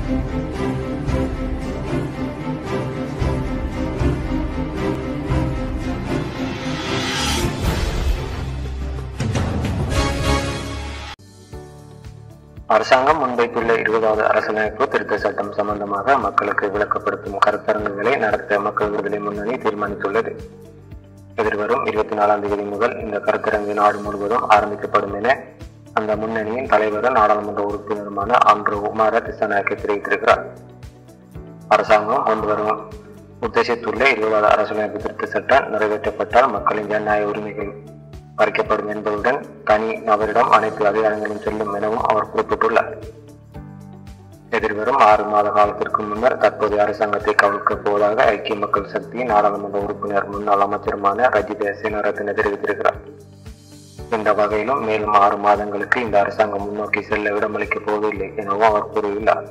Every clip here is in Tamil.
அரசாங்கம் முன்வைத்துள்ள இருபதாவது அரசியலமைப்பு திருத்த சட்டம் சம்பந்தமாக மக்களுக்கு விளக்கப்படுத்தும் கருத்தரங்குகளை நடத்த மக்கள் விடுதலை முன்னணி தீர்மானித்துள்ளது எதிர்வரும் இருபத்தி நாலாம் தேதி முதல் இந்த கருத்தரங்கு நாடு முழுவதும் ஆரம்பிக்கப்படும் என அந்த முன்னணியின் தலைவரும் நாடாளுமன்ற உறுப்பினருமான ஆண்ட்ரோ உமார திசாநாயக்க தெரிவித்திருக்கிறார் அரசாங்கம் கொண்டு வரும் உத்தேசித்துள்ள இருபதாவது அரசியலமைப்பு திருத்த சட்டம் நிறைவேற்றப்பட்டால் மக்களின் ஜனநாயக உரிமைகள் பறிக்கப்படும் என்பதுடன் தனி நபரிடம் அனைத்து அதிகாரங்களும் செல்லும் எனவும் அவர் குறிப்பிட்டுள்ளார் எதிர்வரும் ஆறு மாத காலத்திற்கு முன்னர் தற்போதைய அரசாங்கத்தை கவிழ்க்கப் போவதாக ஐக்கிய மக்கள் சக்தியின் நாடாளுமன்ற உறுப்பினர் முன்னாள் அமைச்சருமான ரஜித சேனரத்ன தெரிவித்திருக்கிறார் இந்த வகையிலும் மேலும் ஆறு மாதங்களுக்கு இந்த அரசாங்கம் முன்னோக்கி செல்ல இடமளிக்கப் போவதில்லை எனவும் அவர் கூறியுள்ளார்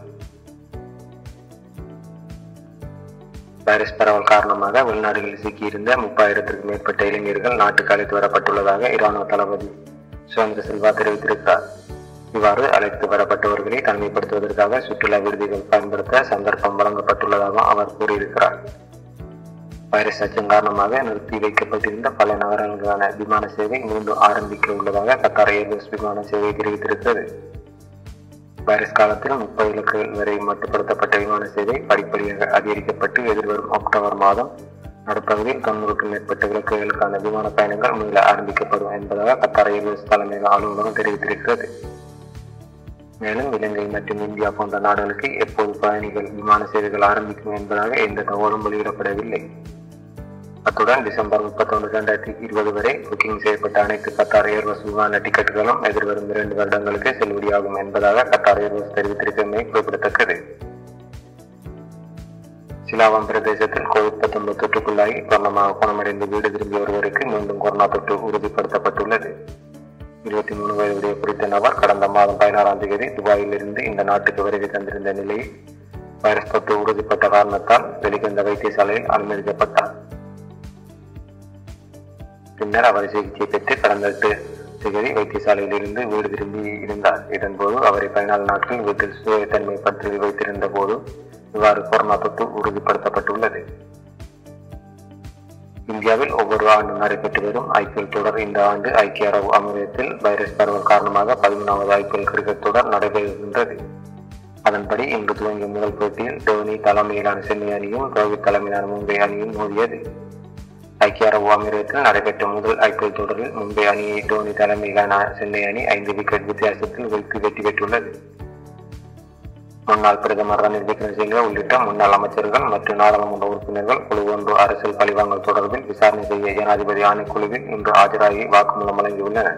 வைரஸ் பரவல் காரணமாக வெளிநாடுகளில் சிக்கியிருந்த முப்பாயிரத்திற்கும் மேற்பட்ட இளைஞர்கள் நாட்டுக்கு அழைத்து வரப்பட்டுள்ளதாக இராணுவ தளபதி சுதந்திர செல்வா தெரிவித்திருக்கிறார் இவ்வாறு அழைத்து வரப்பட்டவர்களை தனிமைப்படுத்துவதற்காக சுற்றுலா விடுதிகள் பயன்படுத்த சந்தர்ப்பம் வழங்கப்பட்டுள்ளதாகவும் அவர் கூறியிருக்கிறார் வைரஸ் அச்சம் காரணமாக நிறுத்தி வைக்கப்பட்டிருந்த பல நகரங்களுக்கான விமான சேவை மீண்டும் ஆரம்பிக்க உள்ளதாக கத்தார் ஏர்வேஸ் விமான சேவை தெரிவித்திருக்கிறது வைரஸ் காலத்தில் முப்பது இலக்குகள் வரை மட்டுப்படுத்தப்பட்ட விமான சேவை படிப்படியாக அதிகரிக்கப்பட்டு எதிர்வரும் அக்டோபர் மாதம் நடுப்பகுதியில் தொண்ணூறுக்கும் மேற்பட்ட இலக்குகளுக்கான விமான பயணங்கள் மீள ஆரம்பிக்கப்படும் என்பதாக கத்தார் ஏர்வேஸ் தலைமை அலுவலகம் தெரிவித்திருக்கிறது மேலும் இலங்கை மற்றும் இந்தியா போன்ற நாடுகளுக்கு எப்போது பயணிகள் விமான சேவைகள் ஆரம்பிக்கும் என்பதாக எந்த தகவலும் வெளியிடப்படவில்லை அத்துடன் டிசம்பர் முப்பத்தொன்று இரண்டாயிரத்தி இருபது வரை புக்கிங் செய்யப்பட்ட அனைத்து கத்தார் ஏர்வஸ் விமான டிக்கெட்டுகளும் எதிர்வரும் இரண்டு வருடங்களுக்கு செல்லுபடியாகும் என்பதாக கத்தார் ஏர்வஸ் தெரிவித்திருக்கமை குறிப்பிடத்தக்கது சிலாவம் பிரதேசத்தில் கோவிட் பத்தொன்பது தொற்றுக்குள்ளாகி பூர்ணமாக குணமடைந்து வீடு திரும்பிய ஒருவருக்கு மீண்டும் கொரோனா தொற்று உறுதிப்படுத்தப்பட்டுள்ளது இருபத்தி மூணு வயதுடைய குறித்த நபர் கடந்த மாதம் பதினாறாம் தேதி துபாயில் இருந்து இந்த நாட்டுக்கு வருகை தந்திருந்த நிலையில் வைரஸ் தொற்று உறுதிப்பட்ட காரணத்தால் வெளிகந்த வைத்தியசாலையில் அனுமதிக்கப்பட்டார் பின்னர் அவர் சிகிச்சை பெற்று கடந்த எட்டு தேதி வைத்தியசாலையில் இருந்து வீடு திரும்பி இருந்தார் இதன்போது அவரை பதினாலு நாட்கள் வீட்டில் சுயத்தன்மைப்படுத்தி வைத்திருந்த போது இவ்வாறு கொரோனா தொற்று உறுதிப்படுத்தப்பட்டுள்ளது இந்தியாவில் ஒவ்வொரு ஆண்டும் நடைபெற்று வரும் ஐபிஎல் தொடர் இந்த ஆண்டு ஐக்கிய அரபு அமீரகத்தில் வைரஸ் பரவல் காரணமாக பதிமூணாவது ஐபிஎல் கிரிக்கெட் தொடர் நடைபெறுகின்றது அதன்படி இன்று துவங்கிய முதல் போட்டியில் டோனி தலைமையிலான சென்னை அணியும் ரோஹித் தலைமையிலான மும்பை அணியும் மோதியது ஐக்கிய அரபு அமீரகத்தில் நடைபெற்ற முதல் ஐபிஎல் தொடரில் மும்பை அணியை டோனி தலைமையிலான சென்னை அணி ஐந்து விக்கெட் வித்தியாசத்தில் வீழ்த்தி வெற்றி பெற்றுள்ளது முன்னாள் பிரதமர் ரணில் விக்ரமசிங்கே உள்ளிட்ட முன்னாள் அமைச்சர்கள் மற்றும் நாடாளுமன்ற உறுப்பினர்கள் குழு ஒன்று அரசியல் பழிவாங்கல் தொடர்பில் விசாரணை செய்ய ஜனாதிபதி ஆணைக்குழுவில் இன்று ஆஜராகி வாக்குமூலம் வழங்கியுள்ளனர்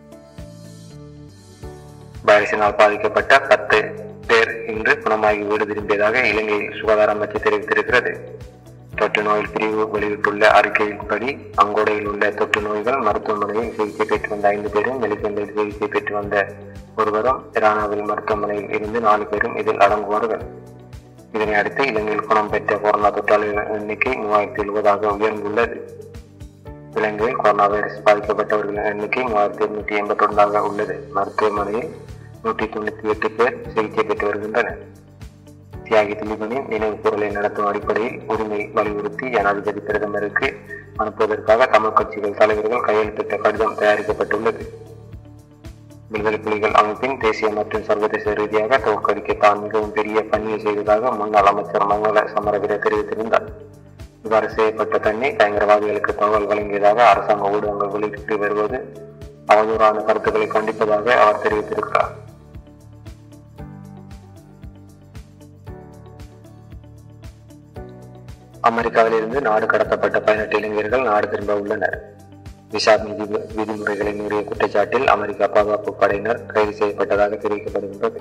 வைரஸினால் பாதிக்கப்பட்ட பத்து பேர் இன்று குணமாகி வீடு திரும்பியதாக இலங்கையில் சுகாதார அமைச்சு தெரிவித்திருக்கிறது தொற்று நோயில் பிரிவு வெளியிட்டுள்ள அறிக்கையின்படி அங்கோடையில் உள்ள தொற்று நோய்கள் மருத்துவமனையில் சிகிச்சை பெற்று வந்த ஐந்து பேரும் வெளிக்கண்டையில் சிகிச்சை பெற்று வந்த ஒருவரும் இரானாவில் மருத்துவமனையில் இருந்து நாலு பேரும் இதில் அடங்குவார்கள் இதனை அடுத்து இலங்கையில் குணம் பெற்ற கொரோனா தொற்றாளர்கள் எண்ணிக்கை மூவாயிரத்தி எழுபதாக உயர்ந்துள்ளது இலங்கையில் கொரோனா வைரஸ் பாதிக்கப்பட்டவர்களின் எண்ணிக்கை மூவாயிரத்தி எண்ணூற்றி எண்பத்தி ஒன்றாக உள்ளது மருத்துவமனையில் நூற்றி தொண்ணூற்றி எட்டு பேர் சிகிச்சை பெற்று வருகின்றனர் தியாகி திலீபனின் நினைவு கூறலை நடத்தும் அடிப்படையில் உரிமை வலியுறுத்தி ஜனாதிபதி பிரதமருக்கு அனுப்புவதற்காக தமிழ் கட்சிகள் தலைவர்கள் கையெழுத்திட்ட கடிதம் தயாரிக்கப்பட்டுள்ளது விடுதலை புலிகள் அமைப்பின் தேசிய மற்றும் சர்வதேச ரீதியாக தோற்கடிக்க தான் மிகவும் பெரிய பணியை செய்ததாக முன்னாள் அமைச்சர் மங்கள சமரவீர தெரிவித்திருந்தார் இவ்வாறு செய்யப்பட்ட தன்னை பயங்கரவாதிகளுக்கு தகவல் வழங்கியதாக அரசாங்க ஊடகங்கள் வெளியிட்டு வருவது அவதூறான கருத்துக்களை கண்டிப்பதாக அவர் தெரிவித்திருக்கிறார் அமெரிக்காவிலிருந்து நாடு கடத்தப்பட்ட பதினெட்டு இளைஞர்கள் நாடு திரும்ப உள்ளனர் விசா விதி விதிமுறைகளை மீறிய குற்றச்சாட்டில் அமெரிக்கா பாதுகாப்பு படையினர் கைது செய்யப்பட்டதாக தெரிவிக்கப்படுகின்றது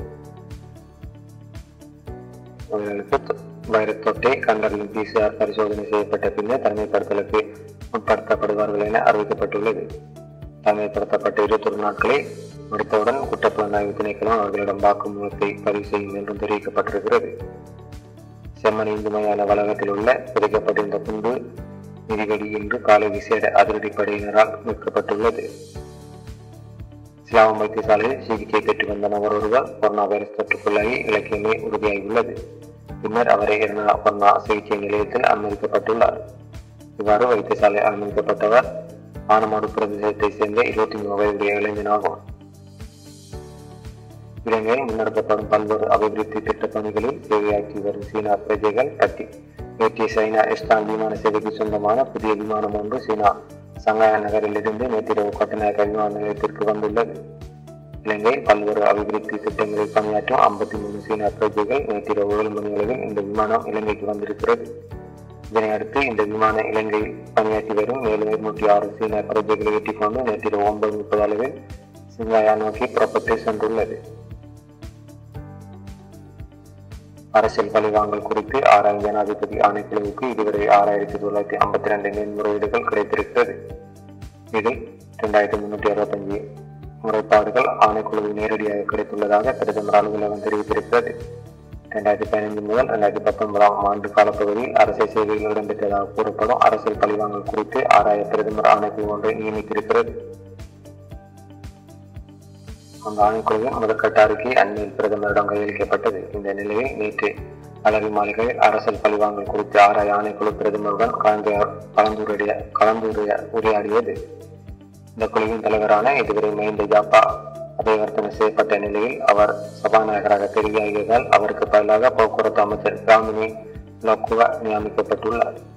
அவர்களுக்கு வைரஸ் தொற்றை கண்டறியும் பிசிஆர் பரிசோதனை செய்யப்பட்ட பின்னர் தனிமைப்படுத்தலுக்கு உட்படுத்தப்படுவார்கள் என அறிவிக்கப்பட்டுள்ளது தனிமைப்படுத்தப்பட்ட இருபத்தொரு நாட்களை முடித்தவுடன் குற்றப்புலனாய்வு திணைக்களம் அவர்களிடம் வாக்குமூலத்தை பதிவு செய்யும் என்றும் தெரிவிக்கப்பட்டிருக்கிறது செம்மணி இந்து மையான வளாகத்தில் உள்ள புதைக்கப்பட்டிருந்த குண்டு மிதிவடி இன்று காலை விசேட அதிரடி படையினரால் மீட்கப்பட்டுள்ளது சிலாவம் வைத்தியசாலையில் சிகிச்சை பெற்று வந்த நபர் ஒருவர் கொரோனா வைரஸ் தொற்றுக்குள்ளாகி இலக்கியமே உறுதியாகியுள்ளது பின்னர் அவரை எர்ணா கொரோனா சிகிச்சை நிலையத்தில் அனுமதிக்கப்பட்டுள்ளார் இவ்வாறு வைத்தியசாலை அனுமதிக்கப்பட்டவர் ஆனமாடு பிரதேசத்தை சேர்ந்த இருபத்தி மூணு வயதுடைய இளைஞனாகும் இலங்கையில் முன்னெடுக்கப்படும் பல்வேறு அபிவிருத்தி திட்டப் பணிகளில் சேவையாற்றி வரும் சீனா பிரஜைகள் பற்றி நேற்றைய சைனா எஸ்டான் விமான சேவைக்கு சொந்தமான புதிய விமானம் ஒன்று சீனா சங்காய நகரிலிருந்து நேற்றிரவு கட்டுநாயக்க விமான நிலையத்திற்கு வந்துள்ளது இலங்கையில் பல்வேறு அபிவிருத்தி திட்டங்களில் பணியாற்றும் ஐம்பத்தி மூணு சீனா பிரஜைகள் நேற்றிரவு ஏழு மணி அளவில் இந்த விமானம் இலங்கைக்கு வந்திருக்கிறது இதனையடுத்து இந்த விமான இலங்கையில் பணியாற்றி வரும் மேலும் இருநூற்றி ஆறு சீன பிரஜைகளை ஏற்றிக் கொண்டு நேற்றிரவு ஒன்பது முப்பது அளவில் சிங்காயா நோக்கி புறப்பட்டு சென்றுள்ளது அரசியல் பழிவாங்கல் குறித்து ஆறாம் ஜனாதிபதி ஆணைக்குழுவுக்கு இதுவரை ஆறாயிரத்தி தொள்ளாயிரத்தி ஐம்பத்தி ரெண்டு மேன்முறையீடுகள் கிடைத்திருக்கிறது இதில் இரண்டாயிரத்தி முன்னூற்றி அறுபத்தஞ்சு முறைப்பாடுகள் ஆணைக்குழுவில் நேரடியாக கிடைத்துள்ளதாக பிரதமர் அலுவலகம் தெரிவித்திருக்கிறது இரண்டாயிரத்தி பதினைந்து முதல் இரண்டாயிரத்தி பத்தொன்பதாம் ஆண்டு காலப்பகுதியில் அரசியல் சேவையில் இடம்பெற்றதாக கூறப்படும் அரசியல் பழிவாங்கல் குறித்து ஆராய பிரதமர் ஆணைக்குழு ஒன்றை நியமித்திருக்கிறது அந்த ஆணைக்குழுவின் முதற்கட்ட அறிக்கை அண்மையில் பிரதமரிடம் கையளிக்கப்பட்டது இந்த நிலையில் நேற்று அலரி மாளிகையில் அரசியல் பழிவாங்கல் குறித்து ஆராய ஆணைக்குழு பிரதமருடன் கலந்து கலந்துரைய கலந்துரைய உரையாடியது இந்த குழுவின் தலைவரான இதுவரை மஹிந்த ஜாப்பா அபயவர்த்தனை செய்யப்பட்ட நிலையில் அவர் சபாநாயகராக தெரிவியாகியதால் அவருக்கு பதிலாக போக்குவரத்து அமைச்சர் பிராமினி லோக்குவ நியமிக்கப்பட்டுள்ளார்